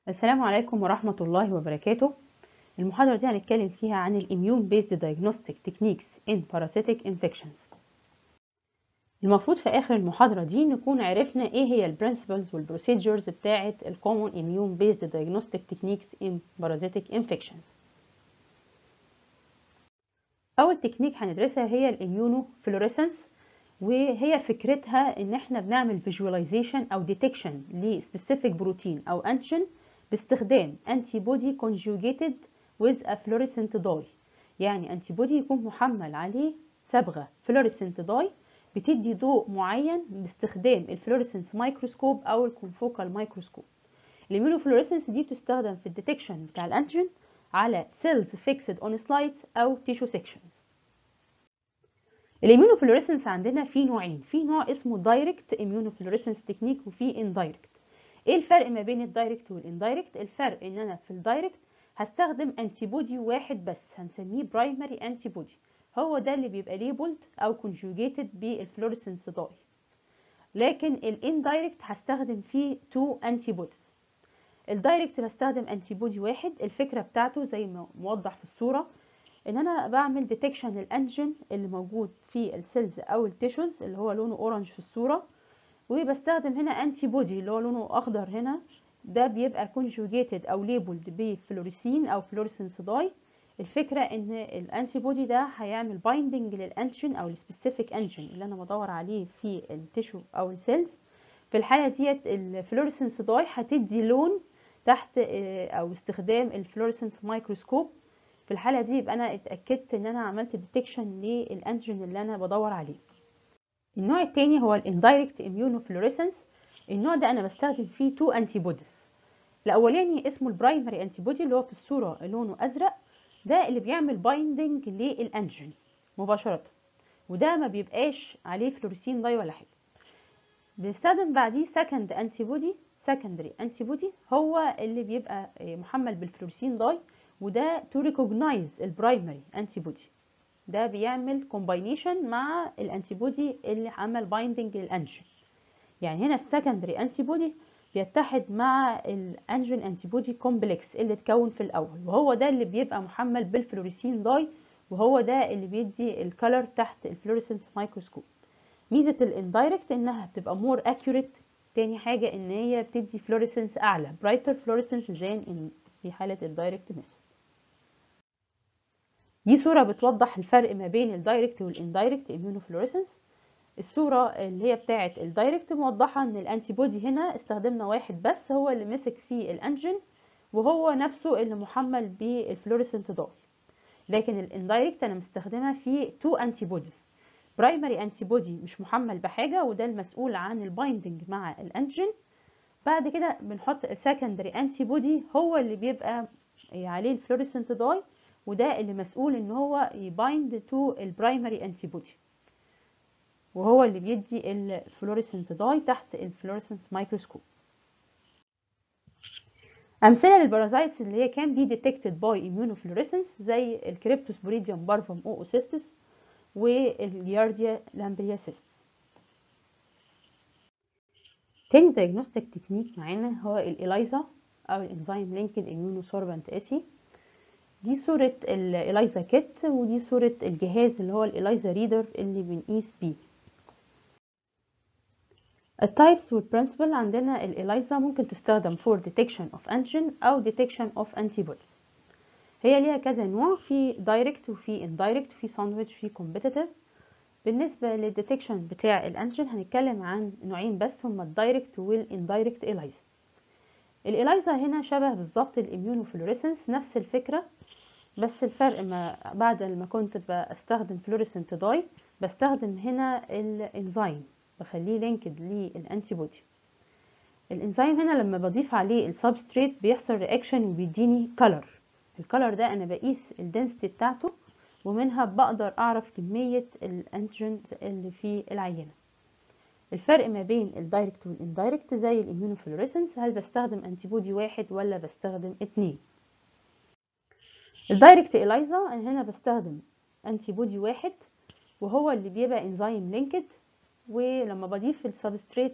السلام عليكم ورحمة الله وبركاته المحاضرة دي هنتكلم فيها عن ال Immune Based Diagnostic Techniques in Parasitic Infections المفروض في آخر المحاضرة دي نكون عرفنا إيه هي ال Principles وال Procedures بتاعة ال Common Immune Based Diagnostic Techniques in Parasitic Infections أول تكنيك هندرسها هي ال Immunofluorescence وهي فكرتها إن إحنا بنعمل Visualization أو Detection لسبيسيفيك بروتين أو أنتيجين باستخدام antibody conjugated with a fluorescent dye يعني antibody يكون محمل عليه صبغة fluorescent dye بتدي ضوء معين باستخدام الفلوريسنس مايكروسكوب او الكونفوكال مايكروسكوب الاميونوفلوريسنس دي بتستخدم في الديتكشن بتاع الانتيجين على سيلز فيكسد اون سلايدز او تيشو سيكشنز الاميونوفلوريسنس عندنا في نوعين في نوع اسمه دايركت اميونوفلوريسنس تكنيك وفي اندايركت ايه الفرق ما بين الدايركت والاندايركت الفرق ان انا في الدايركت هستخدم انتي بودي واحد بس هنسميه برايمري انتي بودي هو ده اللي بيبقى ليبلد او كونجوجيتد بالفلوريسنس داي لكن الاندايركت هستخدم فيه تو انتي بوديز الدايركت بستخدم انتي بودي واحد الفكره بتاعته زي ما موضح في الصوره ان انا بعمل ديتكشن للانجين اللي موجود في السيلز او التيشوز اللي هو لونه اورنج في الصوره وبستخدم هنا انتي بودي اللي هو لونه اخضر هنا ده بيبقى كونجوجيتد او ليبلد بفلوريسين او فلوريسنس داي الفكرة ان الانتي بودي ده هيعمل بايندنج للانتيجين او السبيسيفيك انتيجين اللي انا بدور عليه في التيشو او السيلز في الحالة ديت الفلوريسنس داي هتدي لون تحت او استخدام الفلوريسنس مايكروسكوب في الحالة دي يبقى انا اتأكدت ان انا عملت ديتكشن للانتيجين اللي انا بدور عليه النوع التاني هو الاندايركت اميونوفلوريسنس النوع ده انا بستخدم فيه تو انتي بوديز الاولاني اسمه البرايمري انتي بودي اللي هو في الصورة لونه ازرق ده اللي بيعمل بايندنج للانجين مباشرة وده ما بيبقاش عليه فلوريسين داي ولا حاجة بنستخدم بعديه سكند انتي بودي سكندري انتي بودي هو اللي بيبقى محمل بالفلوريسين داي وده تو ريكوجنايز البرايمري انتي بودي ده بيعمل كومباينيشن مع الانتي بودي اللي عمل بايندنج للانجين يعني هنا السكندري انتي بودي بيتحد مع الانجين انتي بودي كومبلكس اللي اتكون في الاول وهو ده اللي بيبقى محمل بالفلوريسين داي وهو ده اللي بيدي الكالر تحت الفلوريسنس مايكروسكوب ميزه الاندايركت انها بتبقى مور اكيوريت تاني حاجه ان هي بتدي فلوريسنس اعلى برايتر فلوريسنس زين في حاله الدايركت ميثود دي صوره بتوضح الفرق ما بين الدايركت والاندايركت اميونوفلوريسنس الصورة اللي هي بتاعة الدايركت موضحة ان الانتي بودي هنا استخدمنا واحد بس هو اللي مسك فيه الانجين وهو نفسه اللي محمل بالفلوريسنت داي لكن الاندايركت انا مستخدمة فيه تو انتي بوديز برايمري انتي بودي مش محمل بحاجة وده المسؤول عن البايندنج مع الانجين بعد كده بنحط سكندري انتي بودي هو اللي بيبقى عليه الفلوريسنت داي وده اللي مسؤول ان هو يبايند تو البرايمري انتي بودي وهو اللي بيدي الفلوريسنت داي تحت الفلوريسنس مايكروسكوب امثله للبارازايتس اللي هي كان بي ديتكتد باي immunofluorescence زي الكريبتوسبوريديوم بارفوم اوسيستس والجيارديا لامبرياسيستس تاني دايجنوستيك تكنيك معانا هو الإلايزا أو الإنزيم لينكد immunosorbent اسي دي صورة الإلايزا كيت ودي صورة الجهاز اللي هو الإلايزا ريدر اللي بنقيس بيه التايبس والبرنسبل عندنا الإلايزا ممكن تستخدم for detection of antigen أو detection of antibodies هي ليها كذا نوع في direct وفي indirect في sandwich في competitive بالنسبة للديتكشن بتاع الانتيجين هنتكلم عن نوعين بس هما الدايركت والاندايركت إلايزا الإلايزا هنا شبه بالظبط الاميونوفلوريسنس نفس الفكرة بس الفرق ما بعد ما كنت بستخدم فلوريسنت داي بستخدم هنا الانزيم بخليه لينكد للانتي بودي الانزيم هنا لما بضيف عليه السبستريت بيحصل رياكشن وبيديني كلر الكلر ده انا بقيس الدنسيتي بتاعته ومنها بقدر اعرف كمية الانتيجين اللي في العينة الفرق ما بين الدايركت والاندايركت زي الاميونوفلوريسنس هل بستخدم انتي بودي واحد ولا بستخدم اتنين الدايركت إلايزا انا هنا بستخدم انتي بودي واحد وهو اللي بيبقى انزيم لينكد ولما بضيف السبستريت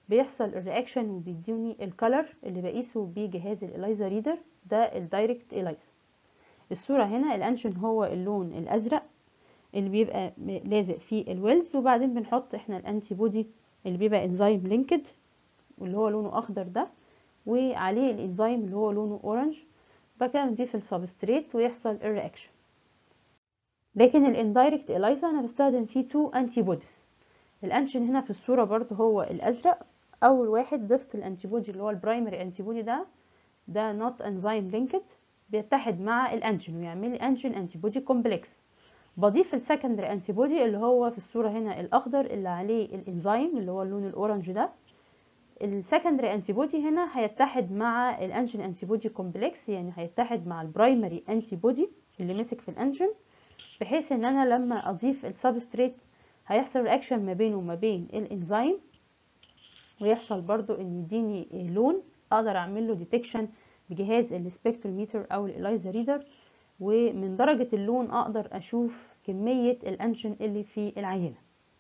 بيحصل الرياكشن وبيديني الكالر اللي بقيسه بجهاز الإلايزا ريدر ده الدايركت إلايزا الصورة هنا الأنشن هو اللون الأزرق اللي بيبقى لازق فيه الويلز وبعدين بنحط احنا الانتي بودي اللي بيبقى انزيم لينكد واللي هو لونه اخضر ده وعليه الانزيم اللي هو لونه اورنج بعد كده نضيف السبستريت ويحصل الرياكشن لكن الاندايركت اليزا انا بستخدم فيه تو انتي بوديز الانشن هنا في الصوره برضو هو الازرق اول واحد ضفت الانتي بودي اللي هو البرايمري انتي بودي ده ده نوت انزيم لينكد بيتحد مع الانجين ويعمل لي انجين انتي بودي كومبلكس بضيف السكندري انتي بودي اللي هو في الصوره هنا الاخضر اللي عليه الانزيم اللي هو اللون الاورنج ده السكندري انتي بودي هنا هيتحد مع الانجين انتي بودي كومبلكس يعني هيتحد مع البرايمري انتي بودي اللي مسك في الانجين بحيث ان انا لما اضيف السبستريت هيحصل رياكشن ما بينه وما بين الانزيم ويحصل برضو ان يديني لون اقدر اعمل له ديتكشن بجهاز السبكتروميتر او الاليزا ريدر ومن درجة اللون اقدر اشوف كمية الانشن اللي في العينة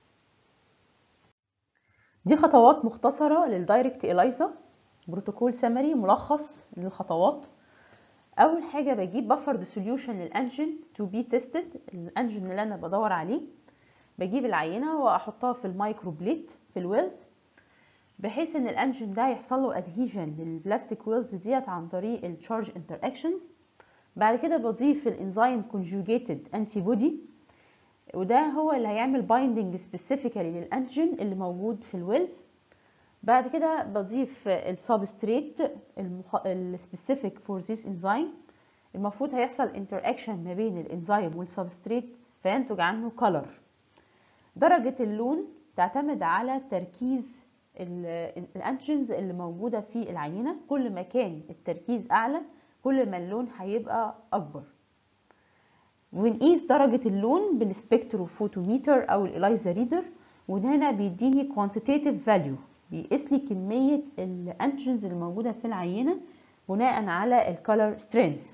دي خطوات مختصرة للدايركت إلايزا بروتوكول سمري ملخص للخطوات أول حاجة بجيب بفرد سوليوشن للأنجن تو بي تيستد الأنجن اللي أنا بدور عليه بجيب العينة وأحطها في المايكرو بليت في الويلز بحيث ان الانجن ده يحصل له ادهيجن للبلاستيك ويلز ديت عن طريق التشارج انتراكشنز بعد كده بضيف الانزيم كونجوجيتد انتي بودي وده هو اللي هيعمل بايندنج سبيسيفيكالي للانجين اللي موجود في الويلز بعد كده بضيف السبستريت السبيسيفيك فور ذيس انزيم المفروض هيحصل انتراكشن ما بين الانزيم والسبستريت فينتج عنه كولر درجة اللون تعتمد على تركيز الانتيجنز اللي موجودة في العينة كل ما كان التركيز اعلى كل ما اللون هيبقى اكبر ونقيس درجة اللون بالسبكتروفوتوميتر او الإلايزا ريدر وهنا بيديني quantitative value بيقيس لي كمية الانتيجنز اللي موجودة في العينة بناء على الكالر سترينز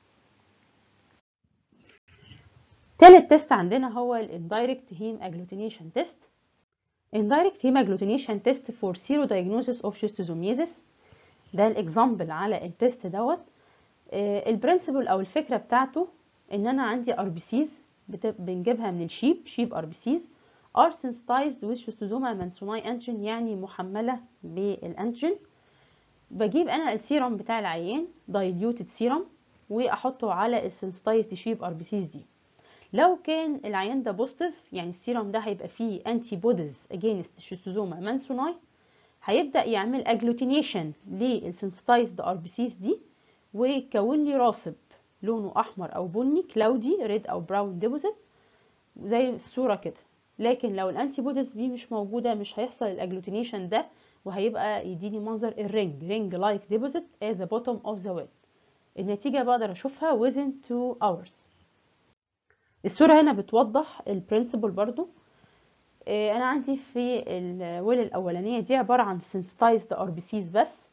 تالت تيست عندنا هو الاندايركت هيم اجلوتينيشن تيست indirect heme agglutination test for serodiagnosis of schistosomiasis ده الاكزامبل على التيست دوت البرنسبل او الفكره بتاعته ان انا عندي ار بي سيز بنجيبها من الشيب شيب ار بي سيز are sensitized with schistosoma mansoni antigen يعني محمله بالانتيجين بجيب انا السيرم بتاع العيان diluted سيرم واحطه على السنسيتايزد شيب ار بي سيز دي لو كان العيان ده بوزيتيف يعني السيرم ده هيبقى فيه انتي بوديز اجينست شيستوزوما مانسوناي هيبدا يعمل اجلوتينيشن للسنسيتايزد ار بي سيز دي ويكون لي راصب لونه احمر او بني كلاودي ريد او براون ديبوزيت زي الصوره كده لكن لو الانتي بوديز دي مش موجوده مش هيحصل الاجلوتينيشن ده وهيبقى يديني منظر الرينج رينج لايك ديبوزيت at the bottom of the well النتيجه بقدر اشوفها within 2 hours الصورة هنا بتوضح البرنسبل برضو انا عندي في الويل الاولانية دي عبارة عن sensitized RBCs بس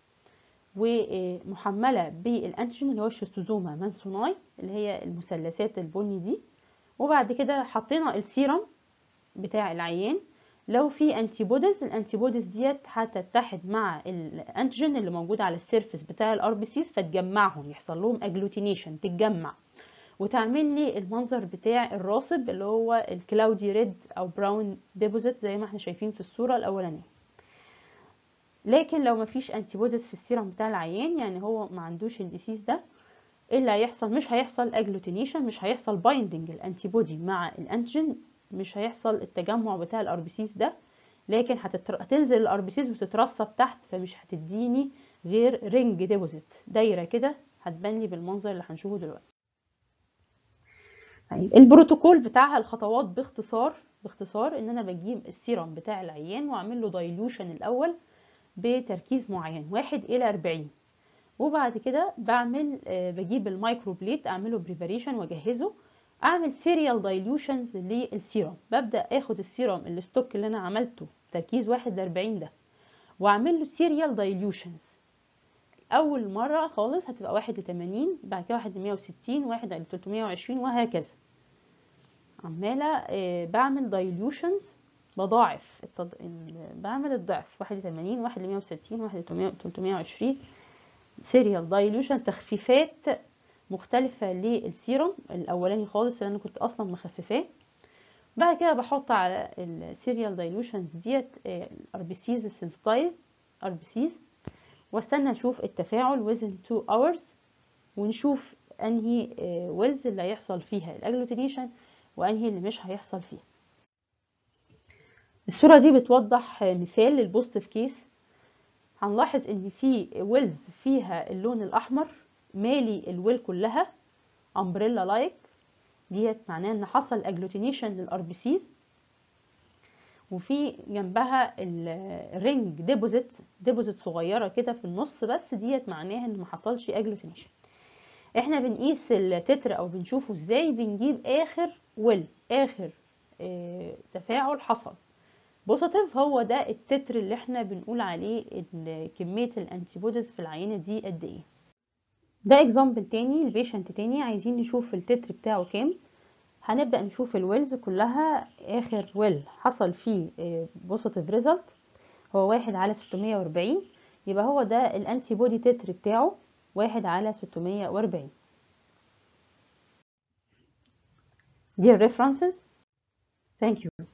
ومحملة بالانتيجين اللي هو الشيستوزوما مانسوناي اللي هي المثلثات البني دي وبعد كده حطينا السيرم بتاع العيان لو في انتي بوديز الانتي بوديز ديت هتتحد مع الانتيجين اللي موجود على السيرفس بتاع الار بي سيز فتجمعهم يحصل لهم اجلوتينيشن تتجمع وتعمل لي المنظر بتاع الراصب اللي هو الكلاودي ريد او براون ديبوزيت زي ما احنا شايفين في الصورة الاولانية لكن لو مفيش انتي بوديز في السيرم بتاع العيان يعني هو ما عندوش الديسيز ده ايه اللي هيحصل مش هيحصل اجلوتينيشن مش هيحصل بايندنج الانتي بودي مع الانتيجين مش هيحصل التجمع بتاع الار بي سيز ده لكن هتتر... هتنزل الار بي سيز وتترسب تحت فمش هتديني غير رينج ديبوزيت دايره كده هتبان لي بالمنظر اللي هنشوفه دلوقتي طيب البروتوكول بتاعها الخطوات باختصار باختصار ان انا بجيب السيرم بتاع العيان واعمل له دايلوشن الاول بتركيز معين واحد الى 40 وبعد كده بعمل بجيب المايكرو بليت اعمله بريباريشن واجهزه اعمل سيريال دايلوشنز للسيرم ببدا اخد السيرم الستوك اللي انا عملته تركيز واحد لأربعين ده واعمل له سيريال دايلوشنز اول مره خالص هتبقى واحد لتمانين بعد كده واحد لمية وستين واحد لتلتمية وعشرين وهكذا عماله بعمل دايلوشنز بضاعف التض... بعمل الضعف واحد لتمانين واحد لمية وستين واحد لتلتمية وعشرين سيريال دايلوشن تخفيفات مختلفة للسيروم الأولاني خالص اللي أنا كنت أصلا مخففاه بعد كده بحط على السيريال دايلوشنز ديت الار بي سيز السنسيتايزد ار بي سيز واستنى اشوف التفاعل within 2 hours ونشوف انهي ويلز اللي هيحصل فيها الاجلوتينيشن وانهي اللي مش هيحصل فيها الصورة دي بتوضح مثال للبوزيتيف كيس هنلاحظ ان في ويلز فيها اللون الاحمر مالي الويل كلها امبريلا لايك ديت معناه ان حصل اجلوتينيشن للار بي سيز وفي جنبها الرينج ديبوزيت ديبوزيت صغيره كده في النص بس ديت معناها ان ما حصلش اجلوتينيشن احنا بنقيس التتر او بنشوفه ازاي بنجيب اخر ويل اخر اه تفاعل حصل بوزيتيف هو ده التتر اللي احنا بنقول عليه ان كميه الانتيبوديز في العينه دي قد ايه ده اكزامبل تاني البيشنت تاني عايزين نشوف التتر بتاعه كام هنبدأ نشوف الويلز كلها آخر ويل حصل فيه بوزيتيف ريزلت هو واحد على ستمية وأربعين يبقى هو ده الانتي بودي تتر بتاعه واحد على ستمية وأربعين دي الريفرنسز ثانك يو